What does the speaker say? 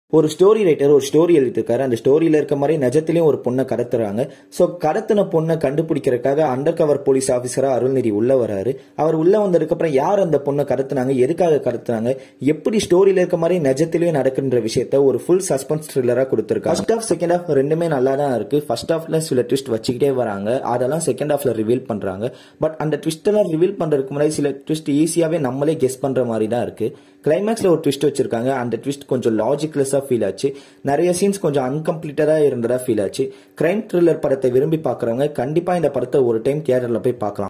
ஒரு story writer ஒரு story எழுதிருக்காரு அந்த ஸ்டோரியில இருக்க மாதிரி நிஜத்திலயும் ஒரு பொண்ணை கடத்துறாங்க சோ கடத்தின பொண்ணை கண்டுபிடிக்கிறதுக்காக அண்டர் கவர் போலீஸ் ஆபீசரா அருள்நிதி உள்ள வராரு அவர் உள்ள வந்ததுக்கு அப்புறம் யார் அந்த பொண்ணை கடத்துனாங்க எதுக்காக கடத்துனாங்க எப்படி ஸ்டோரியில இருக்க மாதிரி நிஜத்திலயும் நடக்குன்ற விஷயத்த ஒரு ஃபுல் சஸ்பென்ஸ் த்ரில்லரா கொடுத்திருக்காங்க ஃபர்ஸ்ட் ஆஃப் செகண்ட் ஆஃப் ரெண்டுமே நல்லா தான் இருக்கு ஃபர்ஸ்ட் ஆஃப்ல சில ட்விஸ்ட் வச்சுக்கிட்டே வராங்க அதெல்லாம் செகண்ட் ஆஃப்ல ரிவீல் பண்றாங்க பட் அந்த ட்விஸ்ட் எல்லாம் ரிவீல் பண்றதுக்கு முன்னாடி சில ட்விஸ்ட் ஈஸியாவே நம்மளே கெஸ் பண்ற மாதிரி தான் இருக்கு கிளைமேக்ஸ்ல ஒரு ட்விஸ்ட் வச்சிருக்காங்க அந்த ட்விஸ்ட் கொஞ்சம் லாஜிக்லெஸ்ஸா ஃபீல் ஆச்சு நிறைய சீன்ஸ் கொஞ்சம் அன்கம்ப்ளீட்டடா இருந்ததா ஃபீல் ஆச்சு கிரைம் த்ரில்லர் படத்தை விரும்பி பாக்குறவங்க கண்டிப்பா இந்த படத்தை ஒரு டைம் தியேட்டர்ல போய் பார்க்கலாம்